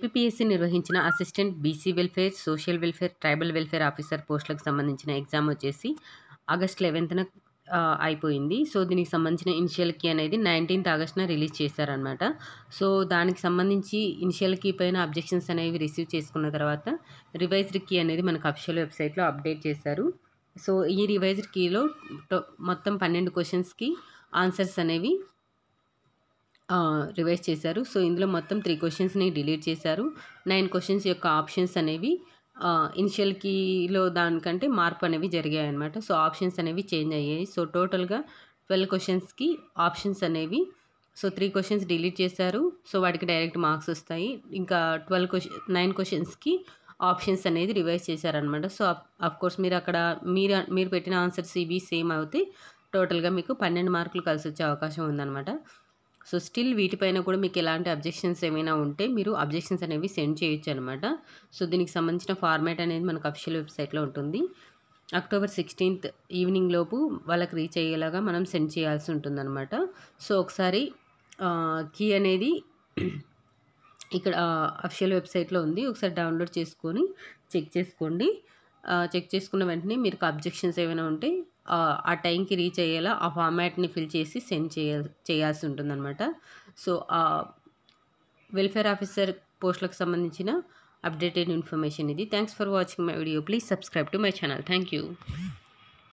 APSC నిర్వహించిన assistant BC welfare social welfare tribal welfare officer పోస్టులకు సంబంధించిన ఎగ్జామ్ వచ్చేసి ఆగస్ట్ లెవెన్త్న అయిపోయింది సో దీనికి సంబంధించిన ఇనిషియల్ కీ అనేది నైన్టీన్త్ ఆగస్ట్న రిలీజ్ చేశారనమాట సో దానికి సంబంధించి ఇనిషియల్ కీ పైన అబ్జెక్షన్స్ అనేవి రిసీవ్ చేసుకున్న తర్వాత రివైజ్డ్ కీ అనేది మనకు అఫిషియల్ వెబ్సైట్లో అప్డేట్ చేశారు సో ఈ రివైజ్డ్ కీలో మొత్తం పన్నెండు క్వశ్చన్స్కి ఆన్సర్స్ అనేవి రివైజ్ చేశారు సో ఇందులో మొత్తం త్రీ క్వశ్చన్స్ని డిలీట్ చేశారు నైన్ క్వశ్చన్స్ యొక్క ఆప్షన్స్ అనేవి ఇనిషియల్ కీలో దానికంటే మార్పు అనేవి జరిగాయి అనమాట సో ఆప్షన్స్ అనేవి చేంజ్ అయ్యాయి సో టోటల్గా ట్వెల్వ్ క్వశ్చన్స్కి ఆప్షన్స్ అనేవి సో త్రీ క్వశ్చన్స్ డిలీట్ చేశారు సో వాటికి డైరెక్ట్ మార్క్స్ వస్తాయి ఇంకా ట్వెల్వ్ క్వశ్చన్ నైన్ క్వశ్చన్స్కి ఆప్షన్స్ అనేది రివైజ్ చేశారనమాట సో అఫ్ కోర్స్ మీరు అక్కడ మీరు మీరు పెట్టిన ఆన్సర్స్ ఇవి సేమ్ అవుతాయి టోటల్గా మీకు పన్నెండు మార్కులు కలిసి వచ్చే అవకాశం ఉందన్నమాట సో స్టిల్ వీటిపైన కూడా మీకు ఎలాంటి అబ్జెక్షన్స్ ఏమైనా ఉంటే మీరు అబ్జెక్షన్స్ అనేవి సెండ్ చేయొచ్చు అనమాట సో దీనికి సంబంధించిన ఫార్మాట్ అనేది మనకు అఫిషియల్ వెబ్సైట్లో ఉంటుంది అక్టోబర్ సిక్స్టీన్త్ ఈవినింగ్ లోపు వాళ్ళకి రీచ్ అయ్యేలాగా మనం సెండ్ చేయాల్సి ఉంటుందన్నమాట సో ఒకసారి కీ అనేది ఇక్కడ అఫిషియల్ వెబ్సైట్లో ఉంది ఒకసారి డౌన్లోడ్ చేసుకొని చెక్ చేసుకోండి చెక్ చేసుకున్న వెంటనే మీరు అబ్జెక్షన్స్ ఏమైనా ఉంటే ఆ టైంకి రీచ్ అయ్యేలా ఆ ఫార్మాట్ని ఫిల్ చేసి సెండ్ చేయ చేయాల్సి ఉంటుందన్నమాట సో వెల్ఫేర్ ఆఫీసర్ పోస్టులకు సంబంధించిన అప్డేటెడ్ ఇన్ఫర్మేషన్ ఇది thanks for watching my video please subscribe to my channel thank you